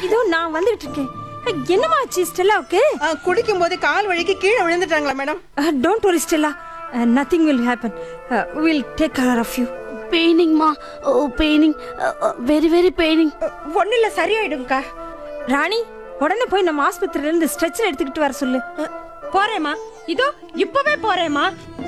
இதோ நான் வந்துட்டு இருக்கேன் அஹ், என்னம்மா ஆச்சு ஸ்டெல்லாவுக்கு குடிக்கும் போது கால் வழிக்கு கீழே விழுந்துட்டாங்களா madam don't worry Stella nothing will happen will take care of you பெயினிங்மா oh paining very very paining ஒன்றும் இல்லை சரியாயிடும்க்கா ராணி உடனே போய் நம்ம ஆஸ்பத்திரியில இருந்து ஸ்ட்ரெச்சர் எடுத்துக்கிட்டு வர சொல்லு போறேம்மா இதோ இப்பவே போறேம்மா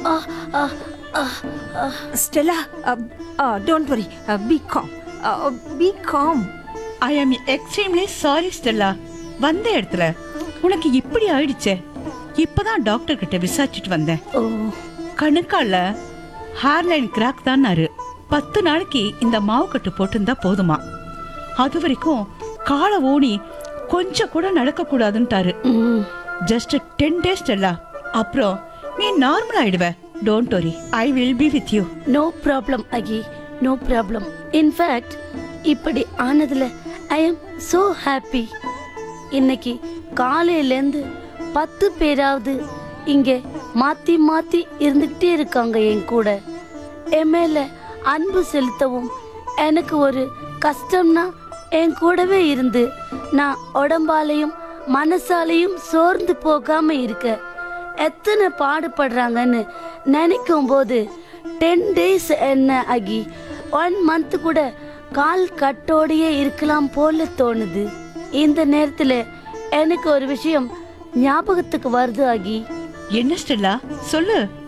Stella don't worry be calm be calm I am extremely sorry Stella வந்த இடத்துல உனக்கு இப்படி ஆயிடுச்சே இப்பதான் டாக்டர் கிட்ட விசாரிச்சுட்டு வந்தேன் ஓ கணுக்கால ஹேர்லைன் கிராக் தான்னாரு பத்து நாளைக்கு இந்த மாவு கட்டு போட்டிருந்தா போதுமா அது வரைக்கும் காலை ஊனி கொஞ்சம் கூட நடக்க கூடாதுன்ட்டாரு ம் ஜஸ்ட் டென் டேஸ் ஸ்டெல்லா அப்புறம் நீ நார்மல் ஆயிடுவ don't worry I will be with you no problem அகி நோ ப்ராப்ளம் இன்ஃபேக்ட் இப்படி ஆனதுல ஐ எம் so ஹாப்பி இன்னைக்கு காலையிலேருந்து பத்து பேராவது இங்கே மாத்தி மாத்தி இருந்துகிட்டே இருக்காங்க என் கூட என் மேல அன்பு செலுத்தவும் எனக்கு ஒரு கஷ்டம்னா என் கூடவே இருந்து நான் உடம்பாலையும் மனசாலையும் சோர்ந்து போகாம இருக்க எத்தனை பாடுபடுறாங்கன்னு நினைக்கும் போது டென் டேஸ் என்ன ஆகி ஒன் மந்த் கூட கால் கட்டோடையே இருக்கலாம் போல தோணுது இந்த நேரத்துல எனக்கு ஒரு விஷயம் ஞாபகத்துக்கு வருது ஆகி என்ன ஸ்டெல்லா சொல்லு